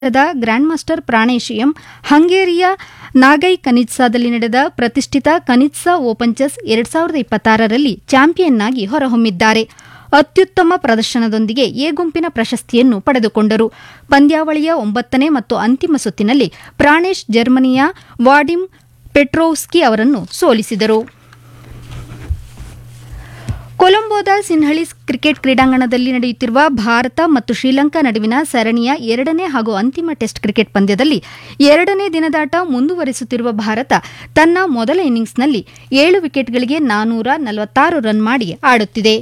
the grand master Pranesh M ಹಂಗೇರಿಯ ನಾಗೈ ಕನಿತ್ಸಾದಲ್ಲಿ ನಡೆದ ಪ್ರತಿಷ್ಠಿತ ಕನಿತ್ಸಾ ಓಪನ್ ಚೆಸ್ ಎರಡ್ ಸಾವಿರದ ಇಪ್ಪತ್ತಾರರಲ್ಲಿ ಚಾಂಪಿಯನ್ ಆಗಿ ಹೊರಹೊಮ್ಮಿದ್ದಾರೆ ಅತ್ಯುತ್ತಮ ಪ್ರದರ್ಶನದೊಂದಿಗೆ ಎ ಗುಂಪಿನ ಪ್ರಶಸ್ತಿಯನ್ನು ಪಡೆದುಕೊಂಡರು ಪಂದ್ಯಾವಳಿಯ ಒಂಬತ್ತನೇ ಮತ್ತು ಅಂತಿಮ ಸುತ್ತಿನಲ್ಲಿ ಪ್ರಾಣೇಶ್ ಜರ್ಮನಿಯ ವಾಡಿಮ್ ಪೆಟ್ರೋವ್ಸ್ಕಿ ಅವರನ್ನು ಸೋಲಿಸಿದರು ಕೊಲಂಬೋದ ಸಿನ್ಹಳಿಸ್ ಕ್ರಿಕೆಟ್ ಕ್ರೀಡಾಂಗಣದಲ್ಲಿ ನಡೆಯುತ್ತಿರುವ ಭಾರತ ಮತ್ತು ಶ್ರೀಲಂಕಾ ನಡುವಿನ ಸರಣಿಯ ಎರಡನೇ ಹಾಗೂ ಅಂತಿಮ ಟೆಸ್ಟ್ ಕ್ರಿಕೆಟ್ ಪಂದ್ಯದಲ್ಲಿ ಎರಡನೇ ದಿನದಾಟ ಮುಂದುವರಿಸುತ್ತಿರುವ ಭಾರತ ತನ್ನ ಮೊದಲ ಇನ್ನಿಂಗ್ಸ್ನಲ್ಲಿ ಏಳು ವಿಕೆಟ್ಗಳಿಗೆ ನಾನೂರ ನಲವತ್ತಾರು ರನ್ ಮಾಡಿ ಆಡುತ್ತಿದೆ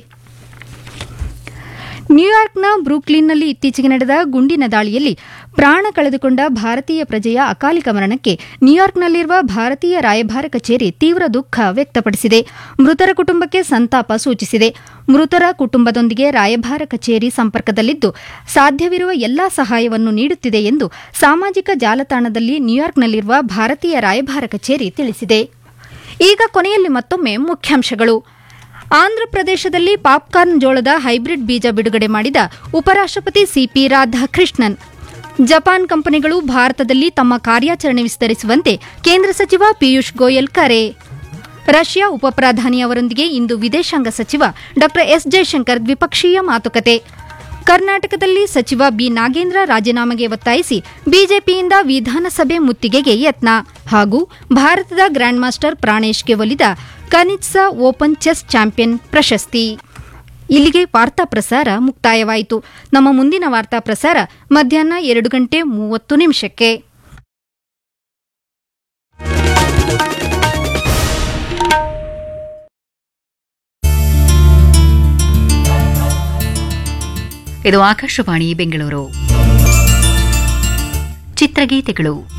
ನ್ಯೂಯಾರ್ಕ್ನ ಬ್ರೂಕ್ಲಿನ್ನಲ್ಲಿ ಇತ್ತೀಚೆಗೆ ನಡೆದ ಗುಂಡಿನ ದಾಳಿಯಲ್ಲಿ ಪ್ರಾಣ ಕಳೆದುಕೊಂಡ ಭಾರತೀಯ ಪ್ರಜೆಯ ಅಕಾಲಿಕ ಮರಣಕ್ಕೆ ನ್ಯೂಯಾರ್ಕ್ನಲ್ಲಿರುವ ಭಾರತೀಯ ರಾಯಭಾರ ಕಚೇರಿ ತೀವ್ರ ದುಃಖ ವ್ಯಕ್ತಪಡಿಸಿದೆ ಮೃತರ ಕುಟುಂಬಕ್ಕೆ ಸಂತಾಪ ಸೂಚಿಸಿದೆ ಮೃತರ ಕುಟುಂಬದೊಂದಿಗೆ ರಾಯಭಾರ ಕಚೇರಿ ಸಂಪರ್ಕದಲ್ಲಿದ್ದು ಸಾಧ್ಯವಿರುವ ಎಲ್ಲಾ ಸಹಾಯವನ್ನು ನೀಡುತ್ತಿದೆ ಎಂದು ಸಾಮಾಜಿಕ ಜಾಲತಾಣದಲ್ಲಿ ನ್ಯೂಯಾರ್ಕ್ನಲ್ಲಿರುವ ಭಾರತೀಯ ರಾಯಭಾರ ಕಚೇರಿ ತಿಳಿಸಿದೆ ಈಗ ಕೊನೆಯಲ್ಲಿ ಮತ್ತೊಮ್ಮೆ ಮುಖ್ಯಾಂಶಗಳು ಆಂಧ್ರಪ್ರದೇಶದಲ್ಲಿ ಪಾಪ್ಕಾರ್ನ್ ಜೋಳದ ಹೈಬ್ರಿಡ್ ಬೀಜ ಬಿಡುಗಡೆ ಮಾಡಿದ ಉಪರಾಷ್ಟಪತಿ ಸಿಪಿ ರಾಧಾಕೃಷ್ಣನ್ ಜಪಾನ್ ಕಂಪನಿಗಳು ಭಾರತದಲ್ಲಿ ತಮ್ಮ ಕಾರ್ಯಾಚರಣೆ ವಿಸ್ತರಿಸುವಂತೆ ಕೇಂದ್ರ ಸಚಿವ ಪಿಯೂಷ್ ಗೋಯಲ್ ಕರೆ ರಷ್ಯಾ ಉಪಪ್ರಧಾನಿ ಅವರೊಂದಿಗೆ ಇಂದು ವಿದೇಶಾಂಗ ಸಚಿವ ಡಾ ಎಸ್ ಜೈಶಂಕರ್ ದ್ವಿಪಕ್ಷೀಯ ಮಾತುಕತೆ ಕರ್ನಾಟಕದಲ್ಲಿ ಸಚಿವ ಬಿ ನಾಗೇಂದ್ರ ರಾಜೀನಾಮೆಗೆ ಒತ್ತಾಯಿಸಿ ಬಿಜೆಪಿಯಿಂದ ವಿಧಾನಸಭೆ ಮುತ್ತಿಗೆಗೆ ಯತ್ನ ಹಾಗೂ ಭಾರತದ ಗ್ರ್ಯಾಂಡ್ ಮಾಸ್ಟರ್ ಪ್ರಾಣೇಶ್ಗೆ ಒಲಿದ ಕನಿತ್ಸಾ ಓಪನ್ ಚೆಸ್ ಚಾಂಪಿಯನ್ ಪ್ರಶಸ್ತಿ ಇಲ್ಲಿಗೆ ವಾರ್ತಾ ಪ್ರಸಾರ ಮುಕ್ತಾಯವಾಯಿತು ನಮ್ಮ ಮುಂದಿನ ವಾರ್ತಾ ಪ್ರಸಾರ ಮಧ್ಯಾಹ್ನ ಎರಡು ಗಂಟೆ ಮೂವತ್ತು ನಿಮಿಷಕ್ಕೆ ಇದು ಆಕಾಶವಾಣಿ ಬೆಂಗಳೂರು ಚಿತ್ರಗೀತೆಗಳು